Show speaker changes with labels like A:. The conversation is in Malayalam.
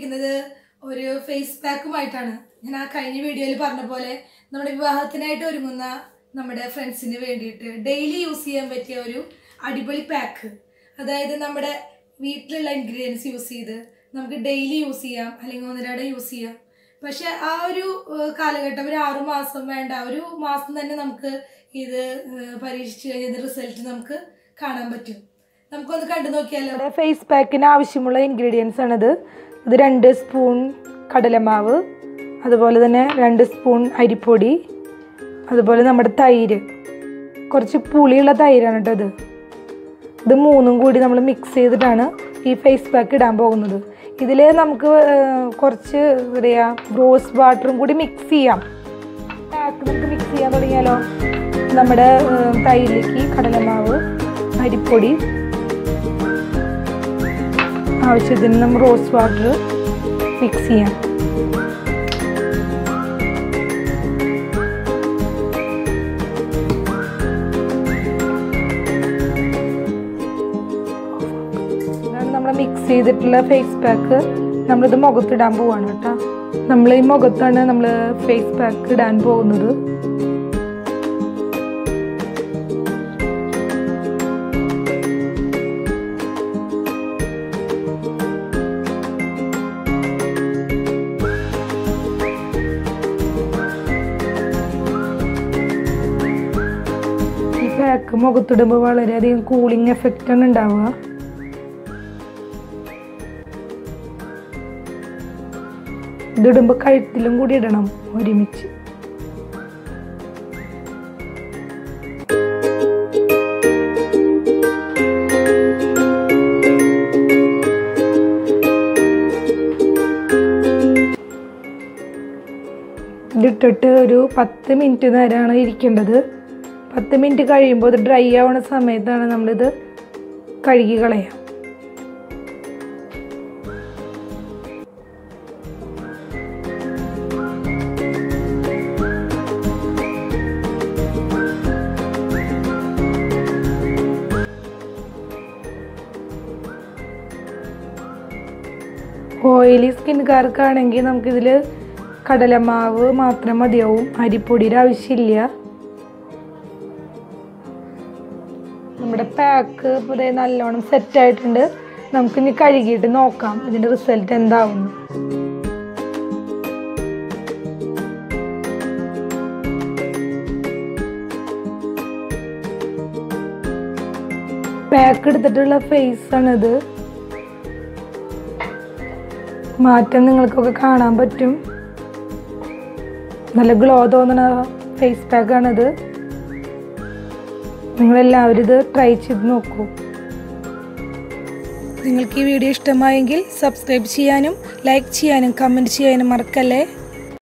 A: വന്നിരിക്കുന്നത് ഒരു ഫേസ് പാക്കുമായിട്ടാണ് ഞാൻ ആ കഴിഞ്ഞ വീഡിയോയിൽ പറഞ്ഞ പോലെ നമ്മുടെ വിവാഹത്തിനായിട്ട് ഒരുങ്ങുന്ന നമ്മുടെ ഫ്രണ്ട്സിന് വേണ്ടിയിട്ട് ഡെയിലി യൂസ് ചെയ്യാൻ പറ്റിയ ഒരു അടിപൊളി പാക്ക് അതായത് നമ്മുടെ വീട്ടിലുള്ള ഇൻഗ്രീഡിയൻസ് യൂസ് ചെയ്ത് നമുക്ക് ഡെയിലി യൂസ് ചെയ്യാം അല്ലെങ്കിൽ ഒന്നിരാടെ യൂസ് ചെയ്യാം പക്ഷെ ആ ഒരു ഏഹ്, കാലഘട്ടം ഒരു ആറു മാസം വേണ്ട ഒരു മാസം തന്നെ നമുക്ക് ഇത് ഏഹ്, പരീക്ഷിച്ച് കഴിഞ്ഞ റിസൾട്ട് നമുക്ക് കാണാൻ പറ്റും നമുക്കൊന്ന് കണ്ടു നോക്കിയാലോ
B: നമ്മുടെ ഫേസ് പാക്കിന് ആവശ്യമുള്ള ഇൻഗ്രീഡിയൻസ് ആണിത് ഇത് രണ്ട് സ്പൂൺ കടലമാവ് അതുപോലെ തന്നെ രണ്ട് സ്പൂൺ അരിപ്പൊടി അതുപോലെ നമ്മുടെ തൈര് കുറച്ച് പുളിയുള്ള തൈരാണ് കേട്ടോ ഇത് ഇത് മൂന്നും കൂടി നമ്മൾ മിക്സ് ചെയ്തിട്ടാണ് ഈ ഫേസ് പാക്ക് ഇടാൻ പോകുന്നത് ഇതിൽ നമുക്ക് ഏർ, കുറച്ച് എന്താ പറയുക റോസ് വാട്ടറും കൂടി മിക്സ് ചെയ്യാം പാക്ക് നമുക്ക് മിക്സ് ചെയ്യാൻ തുടങ്ങിയാലോ നമ്മുടെ ഏർ, തൈരിലേക്ക് കടലമാവ് അരിപ്പൊടി ആവശ്യത്തിന് നമ്മൾ റോസ് വാട്ടർ മിക്സ് ചെയ്യാം ഇതാണ് നമ്മൾ മിക്സ് ചെയ്തിട്ടുള്ള ഫേസ് പാക്ക് നമ്മളിത് മുഖത്തിടാൻ പോവാണ് കേട്ടോ നമ്മൾ ഈ മുഖത്താണ് നമ്മൾ ഫേസ് പാക്ക് ഇടാൻ പോകുന്നത് ഈ പാക്ക് മുഖത്തിടുമ്പോൾ വളരെയധികം കൂളിംഗ് എഫക്റ്റ് ആണ് ഉണ്ടാവുക ഇതിടുമ്പോൾ കഴുത്തിലും കൂടി ഇടണം ഒരുമിച്ച് ഇതിട്ടിട്ട് ഒരു പത്ത് മിനിറ്റ് നേരമാണ് ഇരിക്കേണ്ടത് പത്ത് മിനിറ്റ് കഴിയുമ്പോൾ ഇത് ഡ്രൈ ആവുന്ന സമയത്താണ് നമ്മളിത് കഴുകി കളയാം ഓയിലി സ്കിൻകാർക്കാണെങ്കിൽ നമുക്കിതിൽ കടലമാവ് മാത്രം മതിയാവും അരിപ്പൊടിയുടെ ആവശ്യമില്ല നമ്മുടെ പാക്ക് ഇപ്പോൾ ദേ നല്ലോണം സെറ്റ് ആയിട്ടുണ്ട് നമുക്കിനി കഴുകിയിട്ട് നോക്കാം ഇതിൻ്റെ റിസൾട്ട് എന്താവുന്നു പാക്ക് എടുത്തിട്ടുള്ള ഫേസ് ആണിത് മാറ്റം നിങ്ങൾക്കൊക്കെ കാണാൻ പറ്റും നല്ല ഗ്ലോ തോന്നുന്ന ഫേസ് പാക്കാണിത് നിങ്ങളെല്ലാവരും ഇത് ട്രൈ ചെയ്ത് നോക്കൂ
A: നിങ്ങൾക്ക് ഈ വീഡിയോ ഇഷ്ടമായെങ്കിൽ സബ്സ്ക്രൈബ് ചെയ്യാനും ലൈക്ക് ചെയ്യാനും കമൻറ്റ് ചെയ്യാനും മറക്കല്ലേ